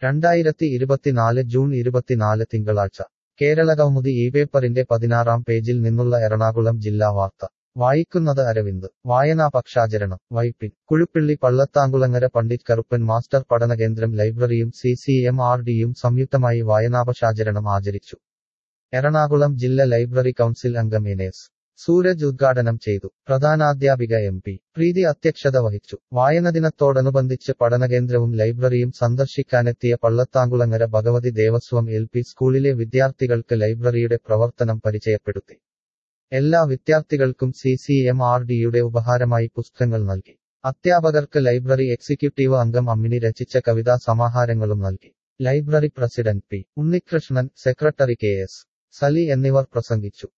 രണ്ടായിരത്തി ഇരുപത്തിനാല് ജൂൺ ഇരുപത്തിനാല് തിങ്കളാഴ്ച കേരളകൗമുദി ഈ പേപ്പറിന്റെ പതിനാറാം പേജിൽ നിന്നുള്ള എറണാകുളം ജില്ലാ വാർത്ത വായിക്കുന്നത് അരവിന്ദ് വായനാ പക്ഷാചരണം വൈപ്പിൻ കുഴുപ്പിള്ളി പള്ളത്താങ്കുളങ്ങര പണ്ഡിറ്റ് കറുപ്പൻ മാസ്റ്റർ പഠനകേന്ദ്രം ലൈബ്രറിയും സി സി എം ആർ ഡിയും സംയുക്തമായി വായനാപക്ഷാചരണം ആചരിച്ചു എറണാകുളം ജില്ല ലൈബ്രറി കൗൺസിൽ അംഗം എനേസ് സൂരജ് ഉദ്ഘാടനം ചെയ്തു പ്രധാനാധ്യാപിക എം പി പ്രീതി അധ്യക്ഷത വഹിച്ചു വായനദിനത്തോടനുബന്ധിച്ച് പഠനകേന്ദ്രവും ലൈബ്രറിയും സന്ദർശിക്കാനെത്തിയ പള്ളത്താങ്കുളങ്ങര ഭഗവതി ദേവസ്വം എൽ പി സ്കൂളിലെ വിദ്യാർത്ഥികൾക്ക് ലൈബ്രറിയുടെ പ്രവർത്തനം പരിചയപ്പെടുത്തി എല്ലാ വിദ്യാർത്ഥികൾക്കും സി സി എം ആർ ഡിയുടെ ഉപഹാരമായി പുസ്തകങ്ങൾ നൽകി അധ്യാപകർക്ക് ലൈബ്രറി എക്സിക്യൂട്ടീവ് അംഗം അമ്മിണി രചിച്ച കവിതാ സമാഹാരങ്ങളും നൽകി library president P Unnikrishnan secretary K S Sali എന്നിവർ പ്രസംഗിച്ചു